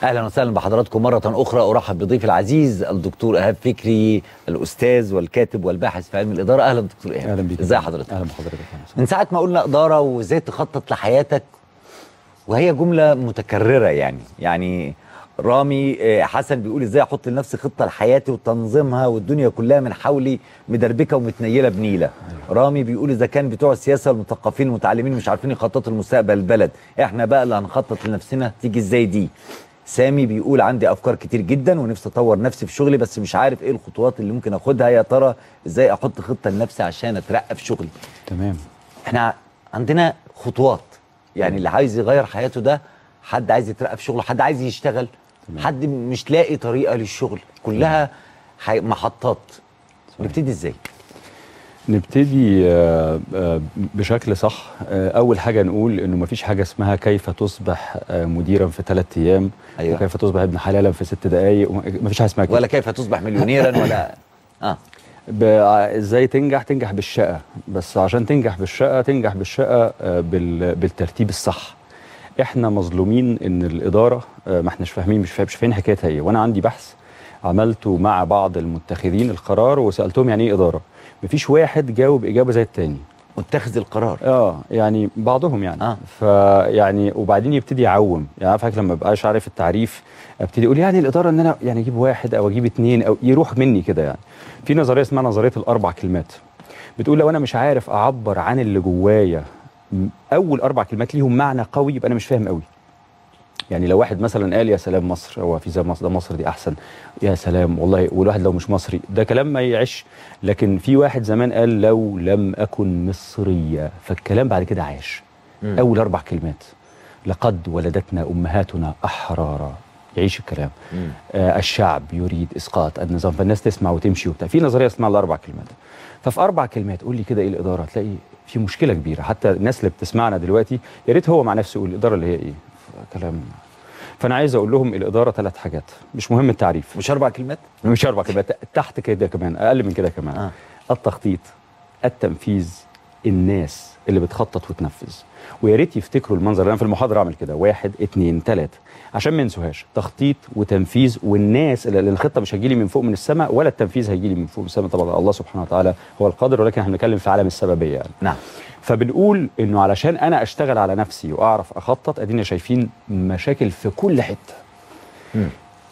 اهلا وسهلا بحضراتكم مره اخرى ارحب بضيفي العزيز الدكتور ايهاب فكري الاستاذ والكاتب والباحث في علم الاداره اهلا دكتور ايهاب اهلا بيك ازي حضرتك اهلا بحضرتك من ساعه ما قلنا اداره وازاي تخطط لحياتك وهي جمله متكرره يعني يعني رامي آه، حسن بيقول ازاي احط لنفسي خطه لحياتي وتنظيمها والدنيا كلها من حولي مدربكه ومتنيله بنيله رامي بيقول اذا كان بتوع السياسه والمثقفين المتعلمين مش عارفين يخططوا لمستقبل البلد احنا بقى اللي هنخطط لنفسنا تيجي ازاي دي سامي بيقول عندي افكار كتير جدا ونفسي اطور نفسي في شغلي بس مش عارف ايه الخطوات اللي ممكن اخدها يا ترى ازاي احط خطه لنفسي عشان اترقى في شغلي تمام احنا عندنا خطوات يعني اللي عايز يغير حياته ده حد عايز يترقى في شغله حد عايز يشتغل حد مش لاقي طريقه للشغل كلها حي... محطات نبتدي ازاي نبتدي آه، آه، بشكل صح آه، اول حاجه نقول انه مفيش حاجه اسمها كيف تصبح آه، مديرا في ثلاث ايام أيوة. وكيف تصبح ابن حلالا في ست دقائق مفيش حاجه اسمها كده ولا كيف تصبح مليونيرا ولا اه ب- ازاي تنجح تنجح بالشقه بس عشان تنجح بالشقه تنجح بالشقه آه، بال- بالترتيب الصح احنا مظلومين ان الاداره آه، ما احناش فاهمين مش فاهم- مش فاهمين حكايتها ايه وانا عندي بحث عملته مع بعض المتخذين القرار وسالتهم يعني ايه اداره مفيش واحد جاوب اجابه زي التاني متخذ القرار اه يعني بعضهم يعني آه. فيعني وبعدين يبتدي يعوم يعني عارف حضرتك لما بقاش عارف التعريف ابتدي اقول يعني الاداره ان انا يعني اجيب واحد او اجيب اتنين او يروح مني كده يعني في نظريه اسمها نظريه الاربع كلمات بتقول لو انا مش عارف اعبر عن اللي جوايا م- اول اربع كلمات ليهم معنى قوي يبقى انا مش فاهم قوي يعني لو واحد مثلا قال يا سلام مصر هو في زي مصر ده مصر دي احسن يا سلام والله والواحد لو مش مصري ده كلام ما يعيش لكن في واحد زمان قال لو لم اكن مصريا فالكلام بعد كده عاش مم. اول اربع كلمات لقد ولدتنا امهاتنا احرارا يعيش الكلام مم. آه الشعب يريد اسقاط النظام فالناس تسمع وتمشي وبتاع في نظريه اسمها الاربع كلمات ففي اربع كلمات قول لي كده ايه الاداره تلاقي في مشكله كبيره حتى الناس اللي بتسمعنا دلوقتي يا ريت هو مع نفسه يقول الاداره اللي هي ايه كلام فانا عايز اقول لهم الاداره ثلاث حاجات مش مهم التعريف مش اربع كلمات مش اربع كلمات تحت كده كمان اقل من كده كمان آه. آه. التخطيط التنفيذ الناس اللي بتخطط وتنفذ ويا ريت يفتكروا المنظر انا في المحاضره اعمل كده واحد اتنين تلاته عشان ما ينسوهاش تخطيط وتنفيذ والناس اللي اللي الخطه مش هيجي لي من فوق من السماء ولا التنفيذ هيجي لي من فوق من السماء طبعا الله سبحانه وتعالى هو القادر ولكن احنا بنتكلم في عالم السببيه يعني نعم فبنقول انه علشان انا اشتغل على نفسي واعرف اخطط ادينا شايفين مشاكل في كل حته مم.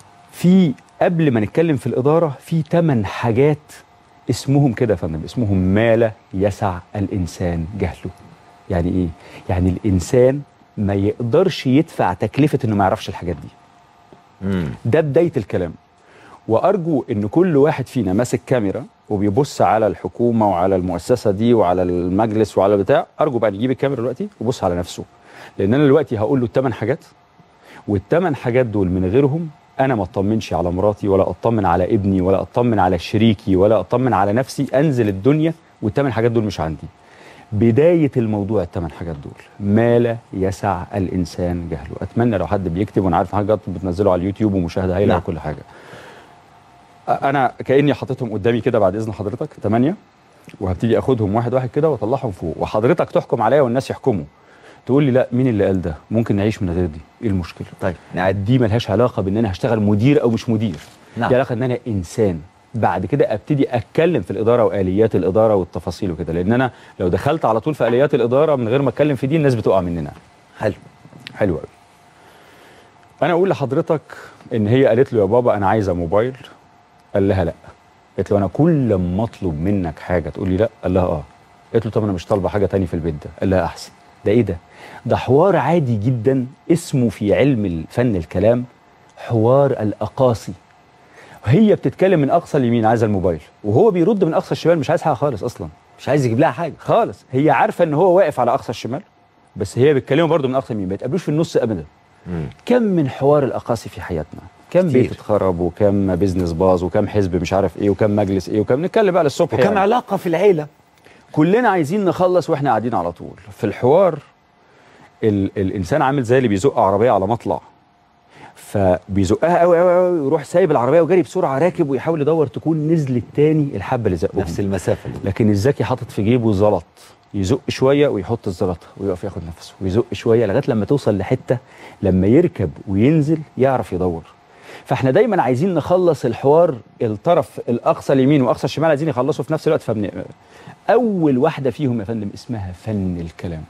في قبل ما نتكلم في الاداره في ثمان حاجات اسمهم كده يا فندم اسمهم ما لا يسع الانسان جهله يعني ايه يعني الانسان ما يقدرش يدفع تكلفه انه ما يعرفش الحاجات دي مم. ده بدايه الكلام وارجو ان كل واحد فينا ماسك كاميرا وبيبص على الحكومه وعلى المؤسسه دي وعلى المجلس وعلى بتاع ارجو بقى يجيب الكاميرا دلوقتي ويبص على نفسه لان انا دلوقتي هقول له الثمان حاجات والثمان حاجات دول من غيرهم انا ما اطمنش على مراتي ولا اطمن على ابني ولا اطمن على شريكي ولا اطمن على نفسي انزل الدنيا والثمان حاجات دول مش عندي بداية الموضوع الثمان حاجات دول ما لا يسع الإنسان جهله أتمنى لو حد بيكتب وأنا عارف حاجات بتنزله على اليوتيوب ومشاهدة هايلة نعم. وكل حاجة أنا كأني حاططهم قدامي كده بعد إذن حضرتك ثمانية وهبتدي أخدهم واحد واحد كده وأطلعهم فوق وحضرتك تحكم عليا والناس يحكموا تقول لي لا مين اللي قال ده ممكن نعيش من غير دي ايه المشكله طيب يعني دي ملهاش علاقه بان انا هشتغل مدير او مش مدير نعم. دي علاقه ان انا انسان بعد كده ابتدي اتكلم في الاداره واليات الاداره والتفاصيل وكده لان انا لو دخلت على طول في اليات الاداره من غير ما اتكلم في دي الناس بتقع مننا حلو حلو قوي انا اقول لحضرتك ان هي قالت له يا بابا انا عايزه موبايل قال لها لا قالت له انا كل ما اطلب منك حاجه تقول لي لا قال لها اه قالت له طب انا مش طالبه حاجه تاني في البيت ده قال لها احسن ده ايه ده ده حوار عادي جدا اسمه في علم الفن الكلام حوار الاقاصي هي بتتكلم من اقصى اليمين عايزه الموبايل وهو بيرد من اقصى الشمال مش عايز حاجه خالص اصلا مش عايز يجيب لها حاجه خالص هي عارفه ان هو واقف على اقصى الشمال بس هي بتكلمه برضه من اقصى اليمين ما يتقابلوش في النص ابدا مم. كم من حوار الاقاصي في حياتنا كم كتير. بيت اتخرب وكم بيزنس باظ وكم حزب مش عارف ايه وكم مجلس ايه وكم نتكلم بقى للصبح وكم يعني. علاقه في العيله كلنا عايزين نخلص واحنا قاعدين على طول في الحوار ال الانسان عامل زي اللي بيزق عربيه على مطلع فبيزقها قوي قوي قوي ويروح سايب العربيه وجاري بسرعه راكب ويحاول يدور تكون نزلت تاني الحبه اللي زقهم نفس المسافه دي لكن الذكي حاطط في جيبه زلط يزق شويه ويحط الزلطه ويقف ياخد نفسه ويزق شويه لغايه لما توصل لحته لما يركب وينزل يعرف يدور فاحنا دايما عايزين نخلص الحوار الطرف الاقصى اليمين واقصى الشمال عايزين يخلصوا في نفس الوقت فبن... اول واحده فيهم يا فندم اسمها فن الكلام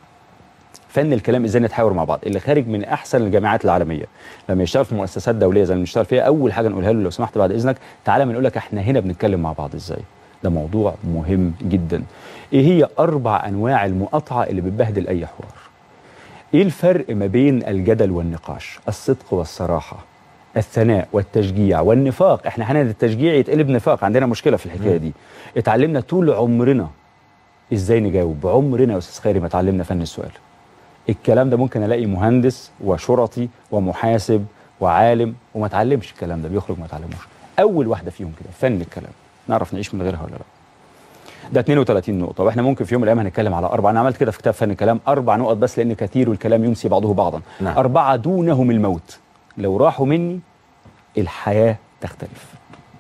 فن الكلام ازاي نتحاور مع بعض اللي خارج من احسن الجامعات العالميه لما يشتغل في مؤسسات دوليه زي اللي بنشتغل فيها اول حاجه نقولها له لو سمحت بعد اذنك تعالى بنقول لك احنا هنا بنتكلم مع بعض ازاي ده موضوع مهم جدا ايه هي اربع انواع المقاطعه اللي بتبهدل اي حوار ايه الفرق ما بين الجدل والنقاش الصدق والصراحه الثناء والتشجيع والنفاق احنا احيانا التشجيع يتقلب نفاق عندنا مشكله في الحكايه دي اتعلمنا طول عمرنا ازاي نجاوب عمرنا يا استاذ خيري ما اتعلمنا فن السؤال الكلام ده ممكن الاقي مهندس وشرطي ومحاسب وعالم وما اتعلمش الكلام ده بيخرج ما اتعلموش اول واحده فيهم كده فن الكلام نعرف نعيش من غيرها ولا لا ده 32 نقطة واحنا ممكن في يوم من الايام هنتكلم على أربعة أنا عملت كده في كتاب فن الكلام أربع نقط بس لأن كثير الكلام ينسي بعضه بعضا نعم. أربعة دونهم الموت لو راحوا مني الحياة تختلف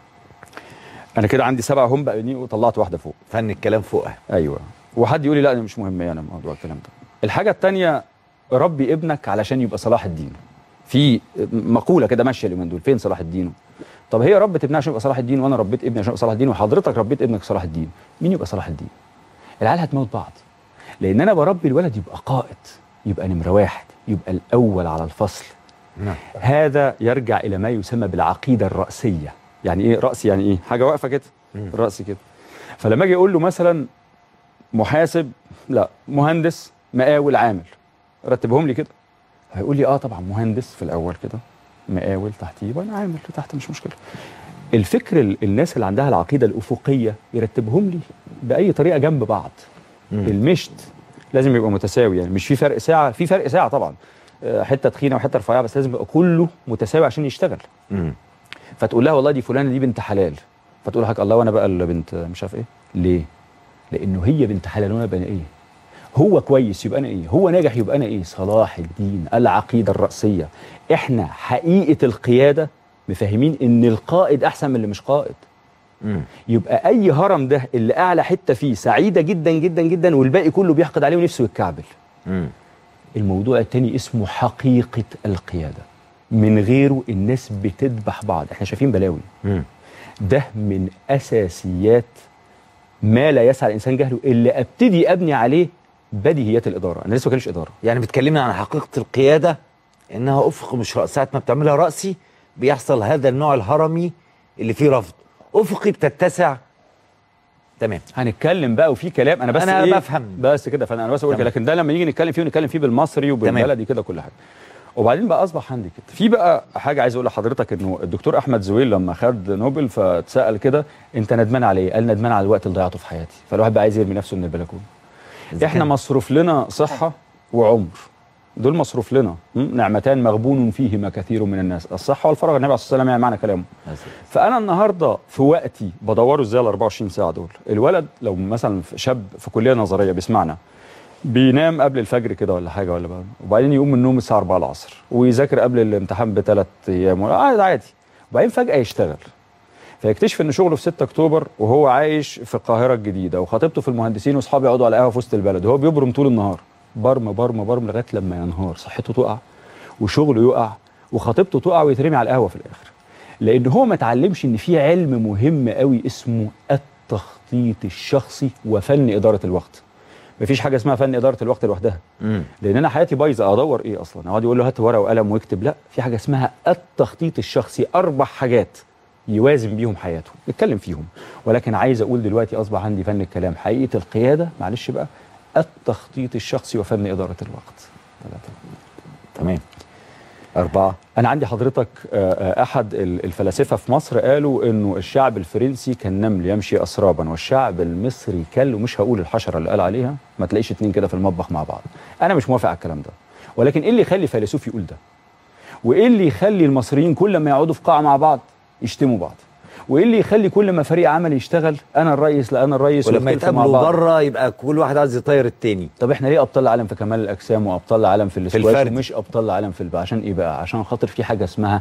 أنا كده عندي سبعة هم بقى وطلعت واحدة فوق فن الكلام فوقها ايوه وحد يقول لي لا ده مش مهم يعني موضوع الكلام ده الحاجه الثانيه ربي ابنك علشان يبقى صلاح الدين في مقوله كده ماشيه اليومين دول فين صلاح الدين طب هي ربت ابنها عشان يبقى صلاح الدين وانا ربيت ابني عشان يبقى صلاح الدين وحضرتك ربيت ابنك صلاح الدين مين يبقى صلاح الدين العيال هتموت بعض لان انا بربي الولد يبقى قائد يبقى نمره واحد يبقى الاول على الفصل نعم هذا يرجع الى ما يسمى بالعقيده الراسيه يعني ايه راس يعني ايه حاجه واقفه كده راس كده فلما اجي اقول له مثلا محاسب لا مهندس مقاول عامل رتبهم لي كده هيقول لي اه طبعا مهندس في الاول كده مقاول تحتيه وانا عامل تحت مش مشكله الفكر ال- الناس اللي عندها العقيده الافقيه يرتبهم لي باي طريقه جنب بعض مم. المشت لازم يبقى متساوي يعني مش في فرق ساعه في فرق ساعه طبعا آه، حته تخينه وحته رفيعه بس لازم يبقى كله متساوي عشان يشتغل مم. فتقول لها والله دي فلانه دي بنت حلال فتقول لك الله وانا بقى اللي بنت مش عارف ايه ليه لانه هي بنت حلال وانا بقى ايه هو كويس يبقى انا ايه هو ناجح يبقى انا ايه صلاح الدين العقيده الراسيه احنا حقيقه القياده مفاهمين ان القائد احسن من اللي مش قائد مم. يبقى اي هرم ده اللي اعلى حته فيه سعيده جدا جدا جدا والباقي كله بيحقد عليه ونفسه يتكعبل مم. الموضوع التاني اسمه حقيقه القياده من غيره الناس بتذبح بعض احنا شايفين بلاوي مم. ده من اساسيات ما لا يسعى الانسان جهله اللي ابتدي ابني عليه بديهيات الاداره انا لسه ما كانش اداره يعني بتكلمنا عن حقيقة القيادة انها افق مش رأس ساعة ما بتعملها رأسي بيحصل هذا النوع الهرمي اللي فيه رفض افقي بتتسع تمام هنتكلم بقى وفي كلام انا بس أنا إيه بفهم. بس كده فانا بس اقول كده تمام. لكن ده لما نيجي نتكلم فيه ونتكلم فيه بالمصري تمام. وبالبلدي كده كل حاجه وبعدين بقى اصبح عندي كده في بقى حاجه عايز اقول لحضرتك انه الدكتور احمد زويل لما خد نوبل فاتسال كده انت ندمان على ايه؟ قال ندمان على الوقت اللي ضيعته في حياتي فالواحد بقى عايز يرمي نفسه من البلكونه إذا احنا كان- مصروف لنا صحه وعمر دول مصروف لنا م? نعمتان مغبون فيهما كثير من الناس الصحه والفراغ النبي عليه الصلاه والسلام يعني معنى كلامه فانا النهارده في وقتي بدوره ازاي ال 24 ساعه دول الولد لو مثلا في شاب في كليه نظريه بيسمعنا بينام قبل الفجر كده ولا حاجه ولا بقى وبعدين يقوم من النوم الساعه 4 العصر ويذاكر قبل الامتحان بثلاث ايام ولا- عادي عادي وبعدين فجاه يشتغل فيكتشف ان شغله في 6 اكتوبر وهو عايش في القاهره الجديده وخطيبته في المهندسين واصحابه يقعدوا على قهوه في وسط البلد وهو بيبرم طول النهار برم برم برم لغايه لما ينهار صحته تقع وشغله يقع وخطيبته تقع ويترمي على القهوه في الاخر لان هو ما اتعلمش ان في علم مهم قوي اسمه التخطيط الشخصي وفن اداره الوقت مفيش حاجه اسمها فن اداره الوقت لوحدها مم. لان انا حياتي بايظه ادور ايه اصلا اقعد يقول له هات ورقه وقلم واكتب لا في حاجه اسمها التخطيط الشخصي اربع حاجات يوازن بيهم حياته نتكلم فيهم ولكن عايز اقول دلوقتي اصبح عندي فن الكلام حقيقه القياده معلش بقى التخطيط الشخصي وفن اداره الوقت ثلاثة. تمام أربعة انا عندي حضرتك آه، آه، احد ال- الفلاسفه في مصر قالوا انه الشعب الفرنسي كالنمل يمشي اسرابا والشعب المصري كل ومش هقول الحشره اللي قال عليها ما تلاقيش اتنين كده في المطبخ مع بعض انا مش موافق على الكلام ده ولكن ايه اللي يخلي فيلسوف يقول ده وايه اللي يخلي المصريين كل ما يقعدوا في قاعه مع بعض يشتموا بعض وايه اللي يخلي كل ما فريق عمل يشتغل انا الرئيس لا انا الرئيس ولما ويختلفوا مع يتقابلوا بعض. بره يبقى كل واحد عايز يطير التاني طب احنا ليه ابطال العالم في كمال الاجسام وابطال العالم في الاسكواش الفردي. ومش ابطال العالم في الب... عشان ايه بقى عشان خاطر في حاجه اسمها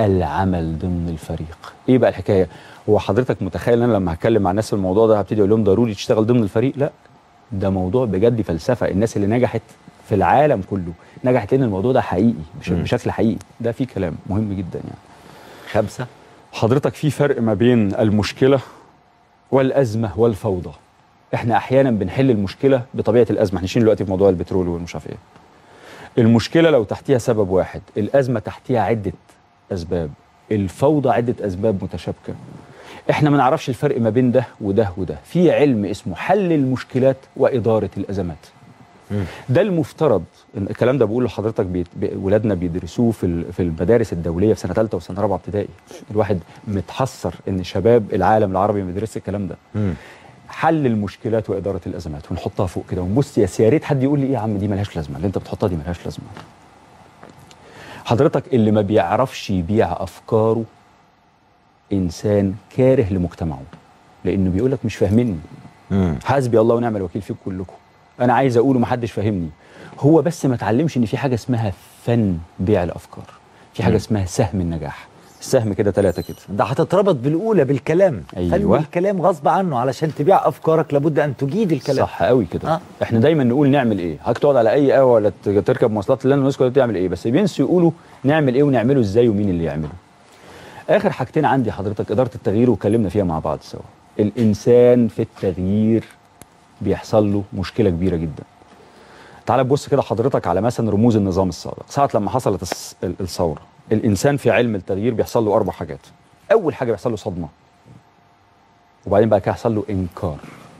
العمل ضمن الفريق ايه بقى الحكايه هو حضرتك متخيل ان انا لما هتكلم مع الناس في الموضوع ده هبتدي اقول لهم ضروري تشتغل ضمن الفريق لا ده موضوع بجد فلسفه الناس اللي نجحت في العالم كله نجحت لان الموضوع ده حقيقي بش- مم. بشكل حقيقي ده في كلام مهم جدا يعني خمسه حضرتك في فرق ما بين المشكله والازمه والفوضى احنا احيانا بنحل المشكله بطبيعه الازمه احنا ماشيين دلوقتي في موضوع البترول والمش عارف ايه المشكله لو تحتيها سبب واحد الازمه تحتيها عده اسباب الفوضى عده اسباب متشابكه احنا ما نعرفش الفرق ما بين ده وده وده في علم اسمه حل المشكلات واداره الازمات مم. ده المفترض إن الكلام ده بقول لحضرتك بيت... بي... ولادنا بيدرسوه في ال... في المدارس الدوليه في سنه ثالثه وسنه رابعه ابتدائي الواحد متحسر ان شباب العالم العربي ما بيدرسش الكلام ده مم. حل المشكلات واداره الازمات ونحطها فوق كده ونبص يا يا ريت حد يقول لي ايه يا عم دي ملهاش لازمه اللي انت بتحطها دي ملهاش لازمه حضرتك اللي ما بيعرفش يبيع افكاره انسان كاره لمجتمعه لانه بيقول لك مش فاهميني مم. حسبي الله ونعم الوكيل فيكم كلكم انا عايز اقول ومحدش فاهمني هو بس ما اتعلمش ان في حاجه اسمها فن بيع الافكار في حاجه مم. اسمها سهم النجاح السهم كده ثلاثه كده ده هتتربط بالاولى بالكلام أيوة. فن الكلام غصب عنه علشان تبيع افكارك لابد ان تجيد الكلام صح قوي كده آه. آه. احنا دايما نقول نعمل ايه حضرتك تقعد على اي قهوه ولا ت- تركب مواصلات اللي الناس كلها تعمل ايه بس بينسوا يقولوا نعمل ايه ونعمله ازاي ومين اللي يعمله اخر حاجتين عندي حضرتك اداره التغيير واتكلمنا فيها مع بعض سوا الانسان في التغيير بيحصل له مشكله كبيره جدا تعال تبص كده حضرتك على مثلا رموز النظام السابق ساعه لما حصلت الس- ال- الثوره الانسان في علم التغيير بيحصل له اربع حاجات اول حاجه بيحصل له صدمه وبعدين بقى كده يحصل له انكار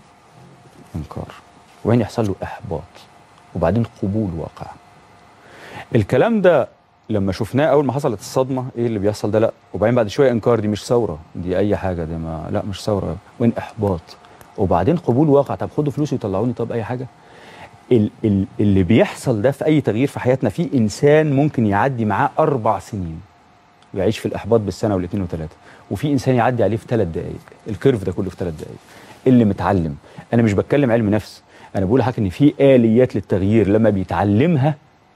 انكار وبعدين يحصل له احباط وبعدين قبول واقع الكلام ده لما شفناه اول ما حصلت الصدمه ايه اللي بيحصل ده لا وبعدين بعد شويه انكار دي مش ثوره دي اي حاجه دي ما لا مش ثوره وين احباط وبعدين قبول واقع طب خدوا فلوسي وطلعوني طب اي حاجه ال ال اللي بيحصل ده في اي تغيير في حياتنا في انسان ممكن يعدي معاه اربع سنين ويعيش في الاحباط بالسنه والاثنين وثلاثه وفي انسان يعدي عليه في ثلاث دقائق الكيرف ده كله في ثلاث دقائق اللي متعلم انا مش بتكلم علم نفس انا بقول لحضرتك ان في اليات للتغيير لما بيتعلمها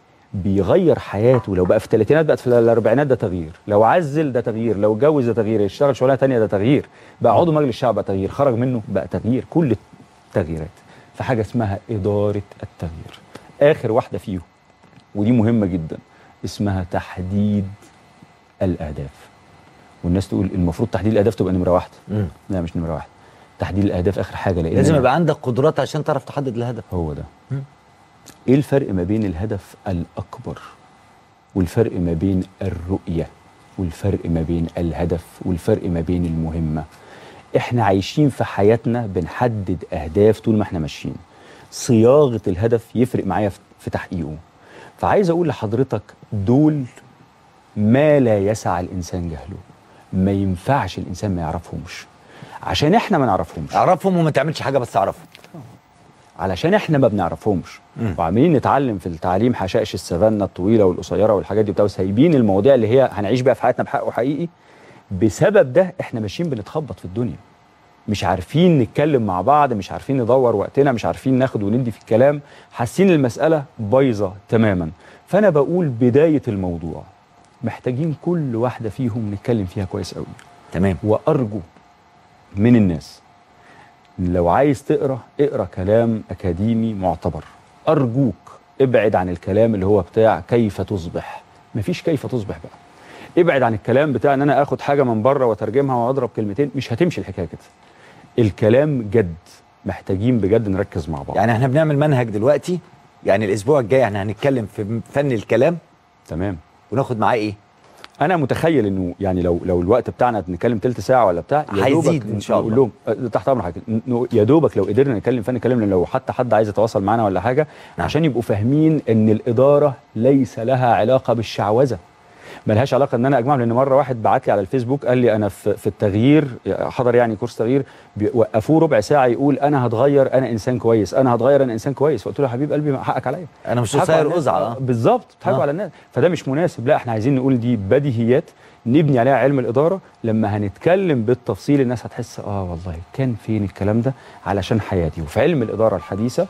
بيغير حياته لو بقى في الثلاثينات بقت في الاربعينات ده تغيير لو عزل ده تغيير لو اتجوز ده تغيير يشتغل شغلانه ثانيه ده تغيير بقى عضو مجلس الشعب بقى تغيير خرج منه بقى تغيير كل التغييرات في حاجه اسمها اداره التغيير اخر واحده فيهم ودي مهمه جدا اسمها تحديد الاهداف والناس تقول المفروض تحديد الاهداف تبقى نمره واحده مم. لا مش نمره واحده تحديد الاهداف اخر حاجه لان لازم يبقى عندك قدرات عشان تعرف تحدد الهدف هو ده مم. ايه الفرق ما بين الهدف الاكبر والفرق ما بين الرؤيه والفرق ما بين الهدف والفرق ما بين المهمه احنا عايشين في حياتنا بنحدد اهداف طول ما احنا ماشيين صياغه الهدف يفرق معايا في- في تحقيقه فعايز اقول لحضرتك دول ما لا يسع الانسان جهله ما ينفعش الانسان ما يعرفهمش عشان احنا ما نعرفهمش اعرفهم وما تعملش حاجه بس اعرفهم علشان احنا ما بنعرفهمش مم. وعمالين نتعلم في التعليم حشائش السفانه الطويله والقصيره والحاجات دي بتاع وسايبين المواضيع اللي هي هنعيش بيها في حياتنا بحقه حقيقي بسبب ده احنا ماشيين بنتخبط في الدنيا مش عارفين نتكلم مع بعض مش عارفين ندور وقتنا مش عارفين ناخد وندي في الكلام حاسين المساله بايظه تماما فانا بقول بدايه الموضوع محتاجين كل واحده فيهم نتكلم فيها كويس قوي تمام وارجو من الناس لو عايز تقرا اقرا كلام اكاديمي معتبر ارجوك ابعد عن الكلام اللي هو بتاع كيف تصبح مفيش كيف تصبح بقى ابعد عن الكلام بتاع ان انا اخد حاجه من بره واترجمها واضرب كلمتين مش هتمشي الحكايه كده الكلام جد محتاجين بجد نركز مع بعض يعني احنا بنعمل منهج دلوقتي يعني الاسبوع الجاي احنا هنتكلم في فن الكلام تمام وناخد معاه ايه انا متخيل انه يعني لو لو الوقت بتاعنا نتكلم تلت ساعه ولا بتاع يا هيزيد دوبك إن شاء نقول الله. لهم أه، تحت امر حضرتك ن- يا دوبك لو قدرنا نتكلم فن الكلام لو حتى حد عايز يتواصل معانا ولا حاجه نعم. عشان يبقوا فاهمين ان الاداره ليس لها علاقه بالشعوذه ملهاش علاقه ان انا اجمعهم لان مره واحد بعت لي على الفيسبوك قال لي انا في, في التغيير حضر يعني كورس تغيير بي- وقفوه ربع ساعه يقول انا هتغير انا انسان كويس انا هتغير انا انسان كويس فقلت له يا حبيب قلبي ما حقك عليا انا مش بتضحكوا على قصير الناس. ازعه آه، آه. بالظبط بتضحكوا آه. على الناس فده مش مناسب لا احنا عايزين نقول دي بديهيات نبني عليها علم الاداره لما هنتكلم بالتفصيل الناس هتحس اه والله كان فين الكلام ده علشان حياتي وفي علم الاداره الحديثه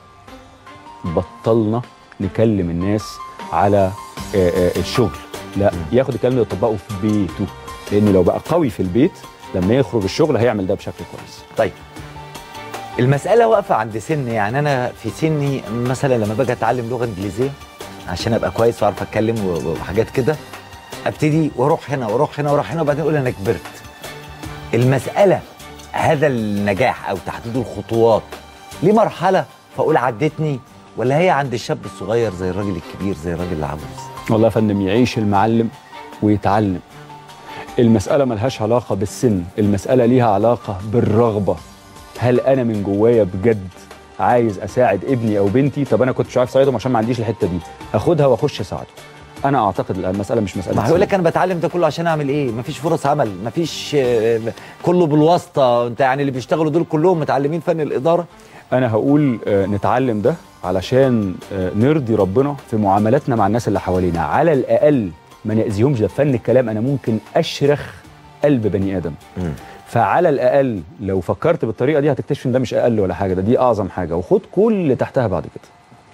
بطلنا نكلم الناس على آه، آه، الشغل لا ياخد الكلام ده يطبقه في بيته لان لو بقى قوي في البيت لما يخرج الشغل هيعمل ده بشكل كويس طيب المسألة واقفة عند سن يعني أنا في سني مثلا لما باجي أتعلم لغة إنجليزية عشان أبقى كويس وأعرف أتكلم و- وحاجات كده أبتدي وأروح هنا وأروح هنا وأروح هنا وبعدين أقول أنا كبرت. المسألة هذا النجاح أو تحديد الخطوات ليه مرحلة فأقول عدتني ولا هي عند الشاب الصغير زي الراجل الكبير زي الراجل العجوز؟ والله يا فندم يعيش المعلم ويتعلم المسألة ملهاش علاقة بالسن المسألة ليها علاقة بالرغبة هل أنا من جوايا بجد عايز أساعد ابني أو بنتي طب أنا كنت مش عارف أساعدهم عشان ما عنديش الحتة دي أخدها وأخش أساعده أنا أعتقد المسألة مش مسألة ما هيقول سن. لك انا بتعلم ده كله عشان اعمل ايه مفيش فرص عمل مفيش آه، كله بالواسطه انت يعني اللي بيشتغلوا دول كلهم متعلمين فن الاداره أنا هقول آه، نتعلم ده علشان آه، نرضي ربنا في معاملاتنا مع الناس اللي حوالينا على الأقل ما نأذيهمش ده فن الكلام أنا ممكن أشرخ قلب بني آدم فعلى الاقل لو فكرت بالطريقه دي هتكتشف ان ده مش اقل ولا حاجه ده دي اعظم حاجه وخد كل اللي تحتها بعد كده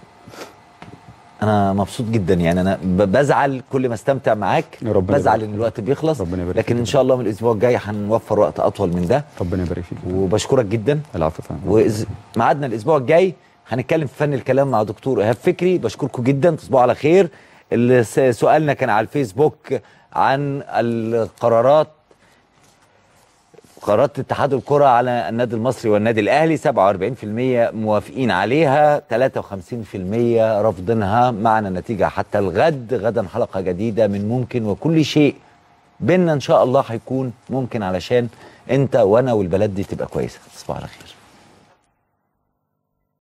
انا مبسوط جدا يعني انا ب- بزعل كل ما استمتع معاك يا ربنا بزعل يبارك ان الوقت بيخلص ربنا يبارك لكن فيك. ان شاء الله من الاسبوع الجاي هنوفر وقت اطول من ده ربنا يبارك فيك وبشكرك جدا العفو فندم وميعادنا الاسبوع الجاي هنتكلم في فن الكلام مع دكتور ايهاب فكري بشكركم جدا تصبحوا على خير اللي س- سؤالنا كان على الفيسبوك عن القرارات قرارات اتحاد الكرة على النادي المصري والنادي الأهلي 47% موافقين عليها 53% رافضينها معنا نتيجة حتى الغد غدا حلقة جديدة من ممكن وكل شيء بينا إن شاء الله هيكون ممكن علشان أنت وأنا والبلد دي تبقى كويسة تصبحوا على خير